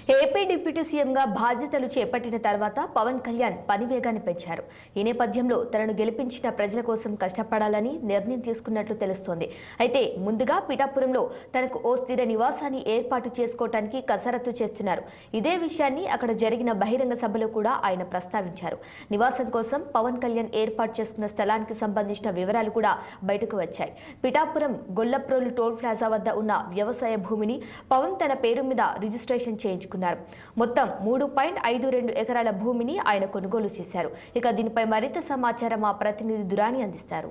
AP deputy సీఎంగా బాధ్యతలు చేపట్టిన తర్వాత పవన్ కళ్యాణ్ పని వేగాన్ని పెంచారు ఈ నేపథ్యంలో తనను గెలిపించిన ప్రజల కోసం కష్టపడాలని నిర్ణయం తీసుకున్నట్లు తెలుస్తోంది అయితే ముందుగా పిఠాపురంలో తనకు ఓ స్థిర నివాసాన్ని ఏర్పాటు చేసుకోవటానికి కసరత్తు చేస్తున్నారు ఇదే విషయాన్ని అక్కడ జరిగిన బహిరంగ సభలో కూడా ఆయన ప్రస్తావించారు నివాసం కోసం పవన్ కళ్యాణ్ ఏర్పాటు చేసుకున్న స్థలానికి సంబంధించిన వివరాలు కూడా బయటకు వచ్చాయి పిఠాపురం గొల్లప్రోలు టోల్ ప్లాజా వద్ద ఉన్న వ్యవసాయ భూమిని పవన్ తన పేరు మీద రిజిస్ట్రేషన్ చేయించుకున్నారు మొత్తం మూడు పాయింట్ ఐదు రెండు ఎకరాల భూమిని ఆయన కొనుగోలు చేశారు ఇక దీనిపై మరింత సమాచారం మా ప్రతినిధి దురాని అందిస్తారు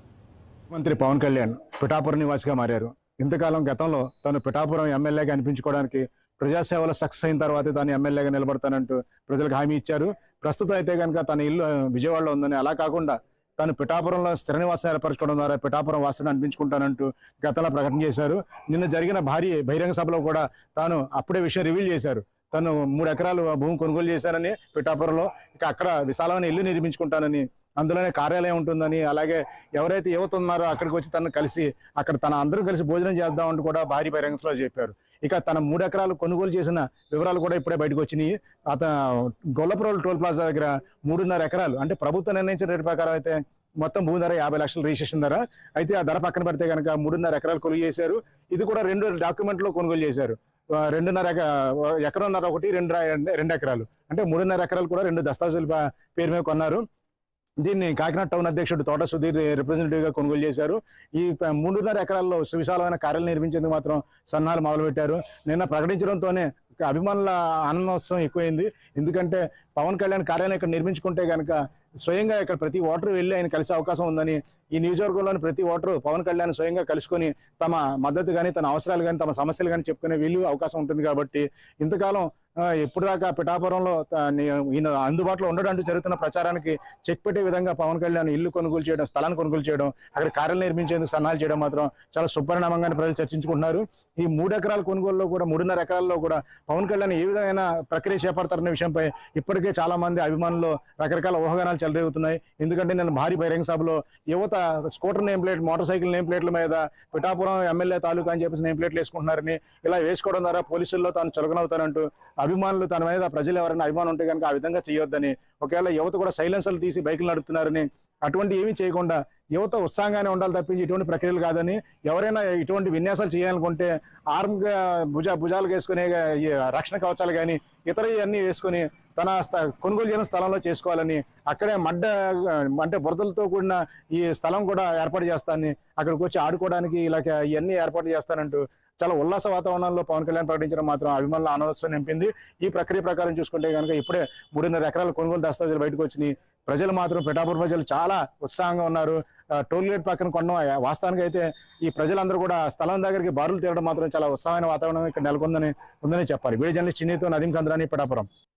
మంత్రి పవన్ కళ్యాణ్ పిఠాపురం నివాసిగా మారారు ఇంతకాలం గతంలో తాను పిఠాపురం ఎమ్మెల్యేగా అనిపించుకోవడానికి ప్రజాసేవలో సక్సెస్ అయిన తర్వాతే తాను ఎమ్మెల్యేగా నిలబడతానంటూ ప్రజలకు హామీ ఇచ్చారు ప్రస్తుతం అయితే కనుక తన ఇల్లు ఆ, విజయవాడలో ఉందని అలా కాకుండా తాను పిఠాపురంలో స్థిర నివాసం ఏర్పరచుకోవడం ద్వారా పిఠాపురం వాసుని అనిపించుకుంటానంటూ గతంలో ప్రకటన చేశారు నిన్న జరిగిన భారీ బహిరంగ సభలో కూడా తాను అప్పుడే విషయం రివీల్ చేశారు తను మూడు ఎకరాలు భూమి కొనుగోలు చేశానని పిఠాపురంలో ఇక అక్కడ విశాలమైన ఇల్లు నిర్మించుకుంటానని అందులోనే కార్యాలయం ఉంటుందని అలాగే ఎవరైతే యువత ఉన్నారో అక్కడికి వచ్చి తను కలిసి అక్కడ తన అందరూ కలిసి భోజనం చేద్దామంటూ కూడా భారీ బహిరంగ సభలో చెప్పారు ఇక తన మూడు ఎకరాలు కొనుగోలు చేసిన వివరాలు కూడా ఇప్పుడే బయటకు వచ్చినాయి అతను గొల్లపురం టోల్ ప్లాజా దగ్గర మూడున్నర ఎకరాలు అంటే ప్రభుత్వం నిర్ణయించిన రేటు ప్రకారం అయితే మొత్తం భూమి ధర యాభై లక్షల రిజిస్ట్రేషన్ ధర అయితే ఆ ధర పక్కన పెడితే కనుక మూడున్నర ఎకరాలు కొనుగోలు చేశారు ఇది కూడా రెండు డాక్యుమెంట్లో కొనుగోలు చేశారు ఆ, రెండున్నర ఎక- ఎకరన్నర ఒకటి రెండు రా- రెండు ఎకరాలు అంటే మూడున్నర ఎకరాలు కూడా రెండు దస్తావేజుల ప- పేరు మీద కొన్నారు దీన్ని కాకినాడ టౌన్ అధ్యక్షుడు తోట సుధీర్ రిప్రజెంటేటివ్ గా కొనుగోలు చేశారు ఈ ప- మూడున్నర ఎకరాల్లో సువిశాలమైన కార్యాలయం నిర్మించేందుకు మాత్రం సన్నాహాలు మొదలుపెట్టారు నిన్న ప్రకటించడంతోనే అభిమానుల ఆనందోత్సవం ఎక్కువైంది ఎందుకంటే పవన్ కళ్యాణ్ కార్యాలయం ఇక్కడ నిర్మించుకుంటే కనుక స్వయంగా ఇక్కడ ప్రతి ఓటరు వెళ్ళి ఆయన కలిసే అవకాశం ఉందని ఈ నియోజకవర్గంలోని ప్రతి ఓటరు పవన్ కళ్యాణ్ స్వయంగా కలుసుకొని తమ మద్దతు కానీ తన అవసరాలు కానీ తమ సమస్యలు కానీ చెప్పుకునే వీలు అవకాశం ఉంటుంది కాబట్టి ఇంతకాలం ఆ, ఎప్పుడు దాకా పిఠాపురంలో త- ని- ఈయన అందుబాటులో ఉండడంటూ జరుగుతున్న ప్రచారానికి చెక్ పెట్టే విధంగా పవన్ కళ్యాణ్ ఇల్లు కొనుగోలు చేయడం స్థలాన్ని కొనుగోలు చేయడం అక్కడ కార్యాలయం నిర్మించేందుకు సన్నాహాలు చేయడం మాత్రం చాలా సుపరిణామంగానే ప్రజలు చర్చించుకుంటున్నారు ఈ మూడు ఎకరాల కొనుగోలులో కూడా మూడున్నర ఎకరాల్లో కూడా పవన్ కళ్యాణ్ ఏ విధమైన ప్రక్రియ చేపడతారనే విషయంపై ఇప్పటికే చాలా మంది అభిమానులు రకరకాల ఊహాగానాలు చెలరేగుతున్నాయి ఎందుకంటే నేను భారీ బహిరంగ సభలో యువత scooter name plate motor cycle name ప్లేట్ల మీద పిఠాపురం ఎమ్మెల్యే తాలూకా అని చెప్పేసి నేమ్ ప్లేట్లు వేసుకుంటున్నారని ఇలా వేసుకోవడం ద్వారా పోలీసుల్లో తాను చులకనవుతానంటూ అభిమానులు తన మీద ప్రజలు ఎవరైనా అభిమానం ఉంటే కనుక ఆ విధంగా చేయొద్దని ఒకవేళ యువత కూడా సైలెన్సర్లు తీసి బైకులు నడుపుతున్నారని అటువంటి ఏమీ చేయకుండా యువత ఉత్సాహంగానే ఉండాలి తప్పించి ఇటువంటి ప్రక్రియలు కాదని ఎవరైనా ఇటువంటి విన్యాసాలు చేయాలనుకుంటే ఆర్మ్ గా భుజ భుజాలు వేసుకునే ఈ రక్షణ కవచాలు కానీ ఇతర అన్ని వేసుకుని తన స్థ- కొనుగోలు చేసిన స్థలంలో చేసుకోవాలని అక్కడే మడ్డ అంటే బురదలతో కూడిన ఈ స్థలం కూడా ఏర్పాటు చేస్తానని అక్కడికి వచ్చి ఆడుకోవడానికి ఇలా ఇవన్నీ ఏర్పాటు చేస్తానంటూ చాలా ఉల్లాస వాతావరణంలో పవన్ కళ్యాణ్ ప్రకటించడం మాత్రం అభిమానుల ఆనందోత్సవం నింపింది ఈ ప్రక్రియ ప్రకారం చూసుకుంటే కనుక ఇప్పుడే మూడున్నర ఎకరాల కొనుగోలు దస్తావేజులు బయటకు వచ్చినాయి ప్రజలు మాత్రం పిఠాపురం ప్రజలు చాలా ఉత్సాహంగా ఉన్నారు ఆ, టోల్ గేట్ పక్కన కొనడం ఆ, వాస్తవానికి అయితే ఈ ప్రజలందరూ కూడా స్థలం దగ్గరికి బారులు తీరడం మాత్రం చాలా ఉత్సాహమైన వాతావరణం ఇక్కడ నెలకొందని ఉందని చెప్పాలి వీడియో జర్నలిస్ట్ చిన్నీతో నదీం కంద్రాని పిఠాపురం